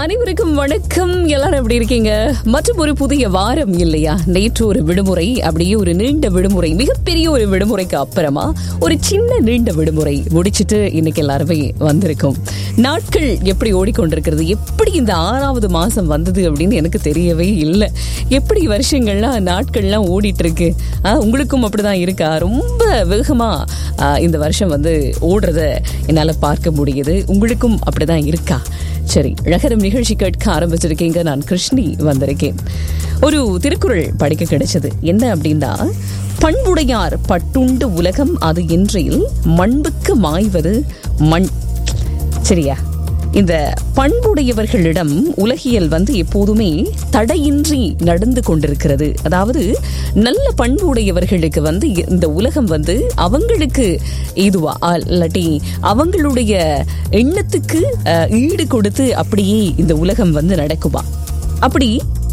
அனைவருக்கும் வணக்கம் எல்லாரும் எப்படி இருக்கீங்க மற்றும் ஒரு புதிய வாரம் இல்லையா நேற்று ஒரு விடுமுறை அப்படியே ஒரு நீண்ட விடுமுறை மிகப்பெரிய ஒரு விடுமுறைக்கு அப்புறமா ஒரு சின்ன நீண்ட விடுமுறை முடிச்சிட்டு இன்னைக்கு எல்லாருமே வந்திருக்கோம் நாட்கள் எப்படி ஓடிக்கொண்டிருக்கிறது எப்படி இந்த ஆறாவது மாசம் வந்தது அப்படின்னு எனக்கு தெரியவே இல்லை எப்படி வருஷங்கள்லாம் நாட்கள்லாம் ஓடிட்டு இருக்கு ஆ, உங்களுக்கும் அப்படிதான் இருக்கா ரொம்ப வேகமா ஆ, இந்த வருஷம் வந்து ஓடுறத என்னால பார்க்க முடியுது உங்களுக்கும் அப்படிதான் இருக்கா சரி ழகரம் நிகழ்ச்சி கேட்க ஆரம்பிச்சிருக்கீங்க நான் கிருஷ்ணி வந்திருக்கேன் ஒரு திருக்குறள் படிக்க கிடைச்சது என்ன அப்படின்னா பண்புடையார் பட்டுண்டு உலகம் அது இன்றையில் மண்புக்கு மாய்வது மண் சரியா இந்த பண்புடையவர்களிடம் உலகியல் வந்து எப்போதுமே தடையின்றி நடந்து கொண்டிருக்கிறது அதாவது நல்ல பண்புடையவர்களுக்கு வந்து இந்த உலகம் வந்து அவங்களுக்கு இதுவா இல்லாட்டி அவங்களுடைய எண்ணத்துக்கு அஹ், ஈடு கொடுத்து அப்படியே இந்த உலகம் வந்து நடக்குமா அப்படி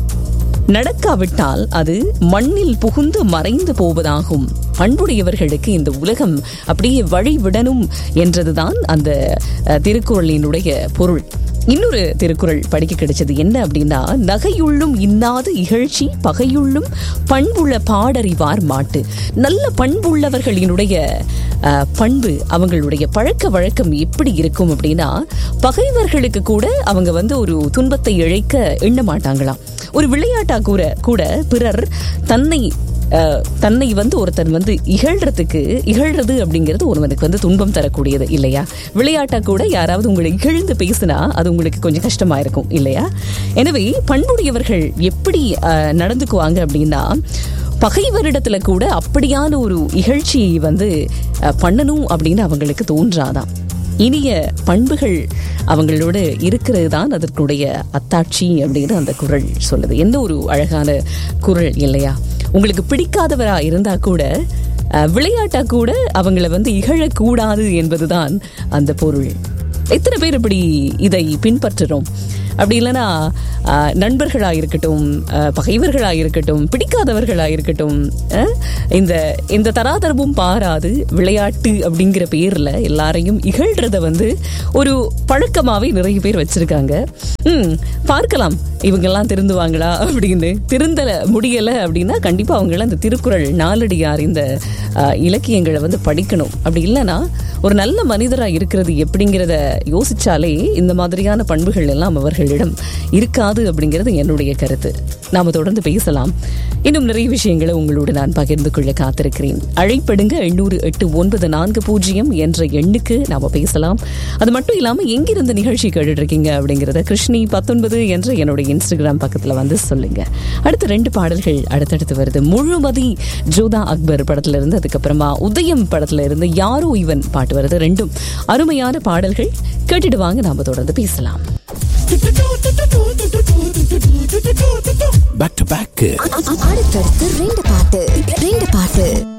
நடக்காவிட்டால் அது மண்ணில் புகுந்து மறைந்து போவதாகும் பண்புடையவர்களுக்கு இந்த உலகம் அப்படியே வழிவிடணும் என்றதுதான் அந்த அஹ், திருக்குறளினுடைய பொருள் இன்னொரு திருக்குறள் படிக்க கிடைச்சது என்ன அப்படின்னா நகையுள்ளும் இன்னாது இகழ்ச்சி பகையுள்ளும் பண்புள்ள பாடறிவார் மாட்டு நல்ல பண்புள்ளவர்களினுடைய அஹ், பண்பு அவங்களுடைய பழக்க வழக்கம் எப்படி இருக்கும் அப்படின்னா பகைவர்களுக்கு கூட அவங்க வந்து ஒரு துன்பத்தை இழைக்க எண்ண மாட்டாங்களாம் ஒரு விளையாட்டா கூட கூட பிறர் தன்னை அஹ், தன்னை வந்து ஒருத்தன் வந்து இகழ்றதுக்கு இகழ்றது அப்படிங்கிறது ஒருவனுக்கு வந்து துன்பம் தரக்கூடியது இல்லையா விளையாட்டா கூட யாராவது உங்களை இகழ்ந்து பேசினா அது உங்களுக்கு கொஞ்சம் கஷ்டமா இருக்கும் இல்லையா எனவே பண்புடையவர்கள் எப்படி அஹ், நடந்துக்குவாங்க அப்படின்னா பகைவரிடத்துல கூட அப்படியான ஒரு இகழ்ச்சியை வந்து அஹ், பண்ணணும் அப்படின்னு அவங்களுக்கு தோன்றாதான் இனிய பண்புகள் அவங்களோட இருக்கிறது தான் அதற்குடைய அத்தாட்சி அப்படின்னு அந்த குரல் சொல்லுது எந்த ஒரு அழகான குரல் இல்லையா உங்களுக்கு பிடிக்காதவரா இருந்தா கூட அஹ், விளையாட்டா கூட அவங்கள வந்து இகழக்கூடாது என்பதுதான் அந்த பொருள் எத்தனை பேர் இப்படி இதை பின்பற்றுறோம் அப்படி இல்லைன்னா ஆஹ், நண்பர்களா இருக்கட்டும் ஆஹ், பகைவர்களா இருக்கட்டும் பிடிக்காதவர்களா இருக்கட்டும் ஆஹ், இந்த இந்த தராதரமும் பாராது விளையாட்டு அப்படிங்கிற பேர்ல எல்லாரையும் இகழ்றத வந்து ஒரு பழக்கமாவே நிறைய பேர் வச்சிருக்காங்க ம் பார்க்கலாம் இவங்கெல்லாம் திருந்துவாங்களா அப்படின்னு திருந்தல முடியல அப்படின்னா கண்டிப்பா அவங்களாம் அந்த திருக்குறள் நாலடியார் இந்த ஆஹ், இலக்கியங்களை வந்து படிக்கணும் அப்படி இல்லைன்னா ஒரு நல்ல மனிதரா இருக்கிறது எப்படிங்கிறத யோசிச்சாலே இந்த மாதிரியான பண்புகள் எல்லாம் அவர்களிடம் இருக்காது அப்படிங்கிறது என்னுடைய கருத்து நாம தொடர்ந்து பேசலாம் இன்னும் நிறைய விஷயங்களை உங்களோடு நான் பகிர்ந்து கொள்ள காத்திருக்கிறேன் அழைப்படுங்க எண்ணூறு எட்டு ஒன்பது நான்கு பூஜ்ஜியம் என்ற எண்ணுக்கு நாம பேசலாம் அது மட்டும் இல்லாம எங்கிருந்து நிகழ்ச்சி கேட்டுட்டு இருக்கீங்க அப்படிங்கறத கிருஷ்ணி பத்தொன்பது என்ற என்னுடைய இன்ஸ்டாகிராம் பக்கத்துல வந்து சொல்லுங்க அடுத்து ரெண்டு பாடல்கள் அடுத்தடுத்து வருது முழுமதி ஜோதா அக்பர் படத்துல இருந்து அதுக்கப்புறமா உதயம் படத்துல இருந்து யாரோ இவன் பாட்டு வருது ரெண்டும் அருமையான பாடல்கள் கேட்டுட்டு வாங்க நாம தொடர்ந்து பேசலாம் பேக் டு பேக் அடுத்தடுத்து ரெண்டு பாட்டு ரெண்டு பாட்டு